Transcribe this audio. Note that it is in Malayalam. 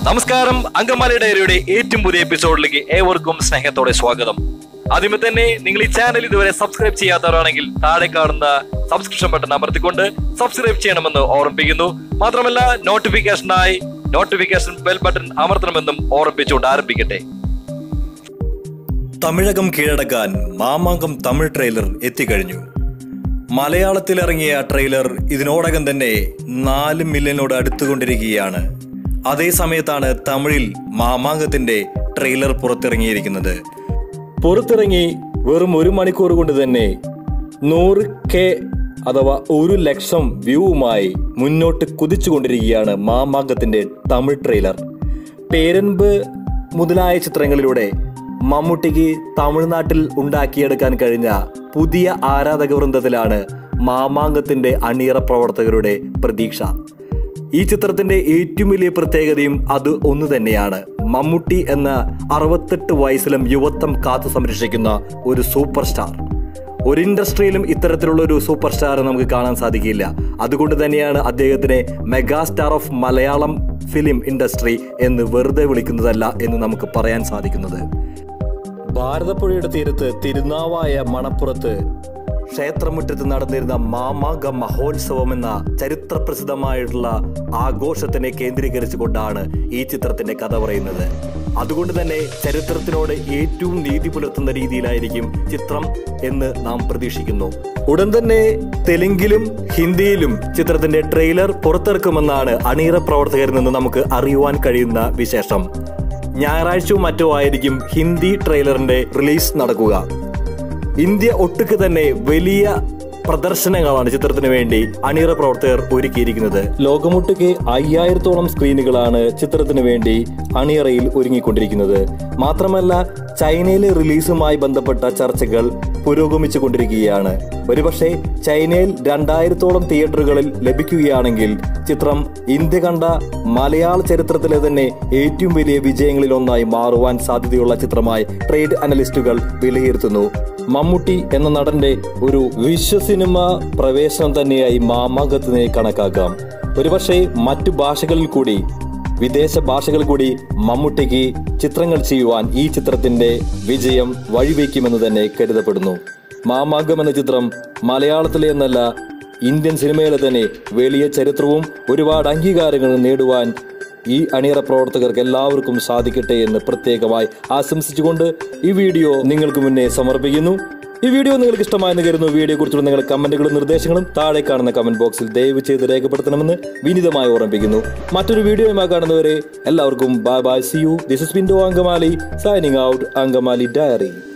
നമസ്കാരം അങ്കമാലി ഡയറിയുടെ ഏറ്റവും പുതിയ എപ്പിസോഡിലേക്ക് ഏവർക്കും സ്നേഹത്തോടെ സ്വാഗതം ആദ്യമേ തന്നെ നിങ്ങൾ ഈ ചാനൽ ഇതുവരെ സബ്സ്ക്രൈബ് ചെയ്യാത്തവരാണെങ്കിൽ താഴെ കാണുന്ന സബ്സ്ക്രിപ്ഷൻ ബട്ടൺ അമർത്തിക്കൊണ്ട് സബ്സ്ക്രൈബ് ചെയ്യണമെന്ന് ഓർമ്മിപ്പിക്കുന്നു മാത്രമല്ല നോട്ടിഫിക്കേഷനായി നോട്ടിഫിക്കേഷൻ ബെൽ ബട്ടൺ അമർത്തണമെന്നും ഓർമ്മിപ്പിച്ചുകൊണ്ട് ആരംഭിക്കട്ടെ തമിഴകം കീഴടക്കാൻ മാമാങ്കം തമിഴ് ട്രെയിലർ എത്തിക്കഴിഞ്ഞു മലയാളത്തിൽ ഇറങ്ങിയ ട്രെയിലർ ഇതിനോടകം തന്നെ നാല് മില്യനോട് അടുത്തുകൊണ്ടിരിക്കുകയാണ് അതേ സമയത്താണ് തമിഴിൽ മാമാങ്കത്തിന്റെ ട്രെയിലർ പുറത്തിറങ്ങിയിരിക്കുന്നത് പുറത്തിറങ്ങി വെറും ഒരു മണിക്കൂർ കൊണ്ട് തന്നെ നൂറ് കെ അഥവാ ഒരു ലക്ഷം വ്യൂവുമായി മുന്നോട്ട് കുതിച്ചുകൊണ്ടിരിക്കുകയാണ് മാമാങ്കത്തിന്റെ തമിഴ് ട്രെയിലർ പേരൻപ് മുതലായ ചിത്രങ്ങളിലൂടെ മമ്മൂട്ടിക്ക് തമിഴ്നാട്ടിൽ ഉണ്ടാക്കിയെടുക്കാൻ കഴിഞ്ഞ പുതിയ ആരാധക വൃന്ദത്തിലാണ് മാമാങ്കത്തിന്റെ അണിയറ പ്രവർത്തകരുടെ പ്രതീക്ഷ ഈ ചിത്രത്തിന്റെ ഏറ്റവും വലിയ പ്രത്യേകതയും അത് ഒന്നു തന്നെയാണ് മമ്മൂട്ടി എന്ന അറുപത്തെട്ട് വയസ്സിലും യുവത്വം കാത്തു സംരക്ഷിക്കുന്ന ഒരു സൂപ്പർ സ്റ്റാർ ഒരു ഇൻഡസ്ട്രിയിലും ഇത്തരത്തിലുള്ള ഒരു സൂപ്പർ സ്റ്റാർ നമുക്ക് കാണാൻ സാധിക്കില്ല അതുകൊണ്ട് തന്നെയാണ് അദ്ദേഹത്തിനെ mega star of Malayalam film industry എന്ന് വെറുതെ വിളിക്കുന്നതല്ല എന്ന് നമുക്ക് പറയാൻ സാധിക്കുന്നത് ഭാരതപ്പുഴയുടെ തീരത്ത് തിരുനാവായ മണപ്പുറത്ത് ക്ഷേത്രമുറ്റത്ത് നടന്നിരുന്ന മാമാങ്ക മഹോത്സവം എന്ന ചരിത്ര പ്രസിദ്ധമായിട്ടുള്ള ആഘോഷത്തിനെ കേന്ദ്രീകരിച്ചുകൊണ്ടാണ് ഈ ചിത്രത്തിന്റെ കഥ പറയുന്നത് അതുകൊണ്ട് തന്നെ ചരിത്രത്തിനോട് ഏറ്റവും നീതി പുലർത്തുന്ന രീതിയിലായിരിക്കും ചിത്രം എന്ന് നാം പ്രതീക്ഷിക്കുന്നു ഉടൻ തന്നെ തെലുങ്കിലും ഹിന്ദിയിലും ചിത്രത്തിന്റെ ട്രെയിലർ പുറത്തിറക്കുമെന്നാണ് അണിയറ പ്രവർത്തകരിൽ നിന്ന് നമുക്ക് അറിയുവാൻ കഴിയുന്ന വിശേഷം ഞായറാഴ്ചവും മറ്റോ ആയിരിക്കും ഹിന്ദി ട്രെയിലറിന്റെ റിലീസ് നടക്കുക ഇന്ത്യ ഒട്ടുക്ക് തന്നെ വലിയ പ്രദർശനങ്ങളാണ് ചിത്രത്തിന് വേണ്ടി അണിയറ പ്രവർത്തകർ ഒരുക്കിയിരിക്കുന്നത് ലോകമൊട്ടുക്ക് അയ്യായിരത്തോളം സ്ക്രീനുകളാണ് ചിത്രത്തിന് വേണ്ടി അണിയറയിൽ ഒരുങ്ങിക്കൊണ്ടിരിക്കുന്നത് മാത്രമല്ല ചൈനയിലെ റിലീസുമായി ബന്ധപ്പെട്ട ചർച്ചകൾ പുരോഗമിച്ചു കൊണ്ടിരിക്കുകയാണ് ഒരുപക്ഷെ ചൈനയിൽ രണ്ടായിരത്തോളം തിയേറ്ററുകളിൽ ലഭിക്കുകയാണെങ്കിൽ ചിത്രം ഇന്ത്യ കണ്ട മലയാള ചരിത്രത്തിലെ തന്നെ ഏറ്റവും വലിയ വിജയങ്ങളിൽ ഒന്നായി മാറുവാൻ സാധ്യതയുള്ള ചിത്രമായി ട്രേഡ് അനലിസ്റ്റുകൾ വിലയിരുത്തുന്നു മമ്മൂട്ടി എന്ന നടന്റെ ഒരു വിശ്വസിനിമ പ്രവേശനം തന്നെയായി മാമാങ്കത്തിനെ കണക്കാക്കാം ഒരുപക്ഷെ മറ്റു ഭാഷകളിൽ കൂടി വിദേശ ഭാഷകളിൽ കൂടി മമ്മൂട്ടിക്ക് ചിത്രങ്ങൾ ചെയ്യുവാൻ ഈ ചിത്രത്തിന്റെ വിജയം വഴിവെക്കുമെന്ന് തന്നെ കരുതപ്പെടുന്നു മാമാങ്കം എന്ന ചിത്രം മലയാളത്തിലെ എന്നല്ല ഇന്ത്യൻ സിനിമയിലെ തന്നെ വലിയ ചരിത്രവും ഒരുപാട് അംഗീകാരങ്ങളും നേടുവാൻ ഈ അണിയറ പ്രവർത്തകർക്ക് എല്ലാവർക്കും സാധിക്കട്ടെ എന്ന് പ്രത്യേകമായി ആശംസിച്ചുകൊണ്ട് ഈ വീഡിയോ നിങ്ങൾക്ക് മുന്നേ സമർപ്പിക്കുന്നു ഈ വീഡിയോ നിങ്ങൾക്ക് ഇഷ്ടമായെന്ന് കരുതുന്നു വീഡിയോ കുറിച്ചുള്ള നിങ്ങളുടെ കമന്റുകളും നിർദ്ദേശങ്ങളും താഴെ കാണുന്ന കമന്റ് ബോക്സിൽ ദയവ് ചെയ്ത് രേഖപ്പെടുത്തണമെന്ന് വിനിതമായി ഓർമ്മിപ്പിക്കുന്നു മറ്റൊരു വീഡിയോയുമായി കാണുന്നവരെ എല്ലാവർക്കും bye bye see you this is window Angamaly signing out Angamaly diary